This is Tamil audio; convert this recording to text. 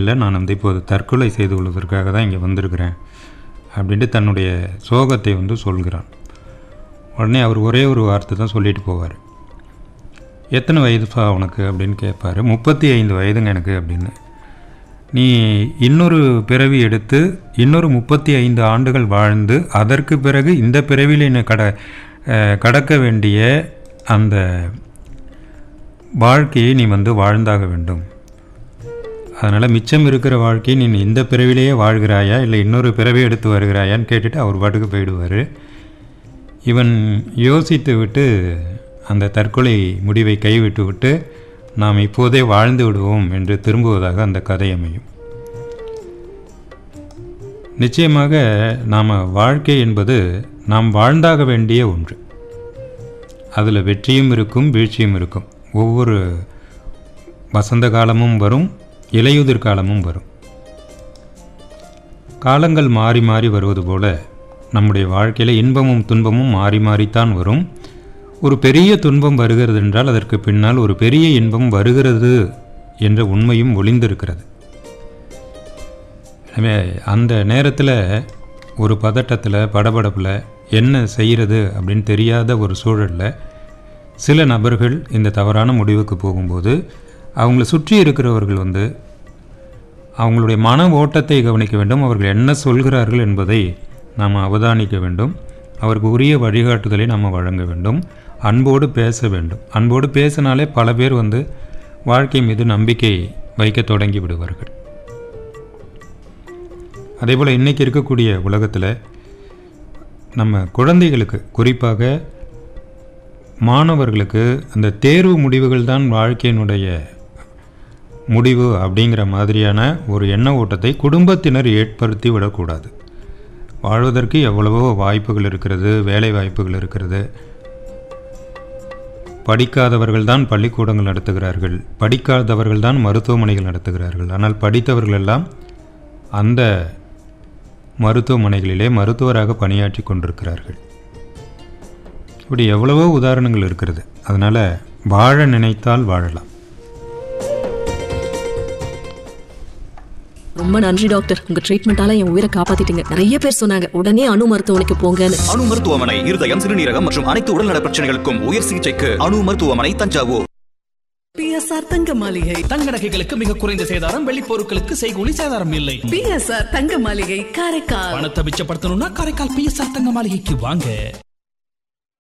இல்லை நான் வந்து இப்போது தற்கொலை செய்து கொள்வதற்காக தான் இங்கே வந்திருக்கிறேன் அப்படின்ட்டு தன்னுடைய சோகத்தை வந்து சொல்கிறான் உடனே அவர் ஒரே ஒரு வார்த்தை தான் சொல்லிட்டு போவார் எத்தனை வயதுப்பா உனக்கு அப்படின்னு கேட்பாரு முப்பத்தி ஐந்து வயதுங்க எனக்கு அப்படின்னு நீ இன்னொரு பிறவி எடுத்து இன்னொரு முப்பத்தி ஐந்து ஆண்டுகள் வாழ்ந்து அதற்கு பிறகு இந்த பிறவியில் என்ன கட அஹ், கடக்க வேண்டிய அந்த வாழ்க்கையை நீ வந்து வாழ்ந்தாக வேண்டும் அதனால் மிச்சம் இருக்கிற வாழ்க்கையை நீ இந்த பிறவிலேயே வாழ்கிறாயா இல்லை இன்னொரு பிறவி எடுத்து வருகிறாயான்னு கேட்டுட்டு அவர் பாட்டுக்கு போயிடுவார் இவன் யோசித்து விட்டு அந்த தற்கொலை முடிவை கைவிட்டு விட்டு நாம் இப்போதே வாழ்ந்து விடுவோம் என்று திரும்புவதாக அந்த கதை அமையும் நிச்சயமாக நாம் வாழ்க்கை என்பது நாம் வாழ்ந்தாக வேண்டிய ஒன்று அதில் வெற்றியும் இருக்கும் வீழ்ச்சியும் இருக்கும் ஒவ்வொரு வசந்த காலமும் வரும் இலையுதிர் காலமும் வரும் காலங்கள் மாறி மாறி வருவது போல நம்முடைய வாழ்க்கையில் இன்பமும் துன்பமும் மாறி மாறித்தான் வரும் ஒரு பெரிய துன்பம் வருகிறது என்றால் அதற்கு பின்னால் ஒரு பெரிய இன்பம் வருகிறது என்ற உண்மையும் ஒளிந்திருக்கிறது எனவே அந்த நேரத்தில் ஒரு பதட்டத்தில் படபடப்பில் என்ன செய்கிறது அப்படின்னு தெரியாத ஒரு சூழலில் சில நபர்கள் இந்த தவறான முடிவுக்கு போகும்போது அவங்கள சுற்றி இருக்கிறவர்கள் வந்து அவங்களுடைய மன ஓட்டத்தை கவனிக்க வேண்டும் அவர்கள் என்ன சொல்கிறார்கள் என்பதை நாம் அவதானிக்க வேண்டும் அவருக்கு உரிய வழிகாட்டுதலை நாம் வழங்க வேண்டும் அன்போடு பேச வேண்டும் அன்போடு பேசினாலே பல பேர் வந்து வாழ்க்கை மீது நம்பிக்கை வைக்க தொடங்கி விடுவார்கள் அதேபோல் இன்றைக்கி இருக்கக்கூடிய உலகத்தில் நம்ம குழந்தைகளுக்கு குறிப்பாக மாணவர்களுக்கு அந்த தேர்வு முடிவுகள் தான் வாழ்க்கையினுடைய முடிவு அப்படிங்கிற மாதிரியான ஒரு எண்ண ஓட்டத்தை குடும்பத்தினர் ஏற்படுத்தி விடக்கூடாது வாழ்வதற்கு எவ்வளவோ வாய்ப்புகள் இருக்கிறது வேலை வாய்ப்புகள் இருக்கிறது படிக்காதவர்கள் தான் பள்ளிக்கூடங்கள் நடத்துகிறார்கள் படிக்காதவர்கள் தான் மருத்துவமனைகள் நடத்துகிறார்கள் ஆனால் படித்தவர்கள் எல்லாம் அந்த மருத்துவமனைகளிலே மருத்துவராக பணியாற்றி கொண்டிருக்கிறார்கள் இப்படி எவ்வளவோ உதாரணங்கள் இருக்கிறது அதனால் வாழ நினைத்தால் வாழலாம் ரொம்ப நன்றி டாக்டர் உங்க ட்ரீட்மெண்டால என் உயிரை காப்பாத்திட்டீங்க நிறைய பேர் சொன்னாங்க உடனே அணு மருத்துவமனைக்கு போங்கன்னு அணு மருத்துவமனை இருதயம் சிறுநீரகம் மற்றும் அனைத்து உடல்நல பிரச்சனைகளுக்கும் உயர் சிகிச்சைக்கு அணு மருத்துவமனை தஞ்சாவூர் பிஎஸ்ஆர் தங்க மாளிகை தங்க நகைகளுக்கு மிக குறைந்த சேதாரம் வெள்ளி பொருட்களுக்கு செய்கூலி சேதாரம் இல்லை பிஎஸ்ஆர் தங்க மாளிகை காரைக்கால் பணத்தை மிச்சப்படுத்தணும்னா காரைக்கால் பிஎஸ்ஆர் தங்க மாளிகைக்கு வாங்க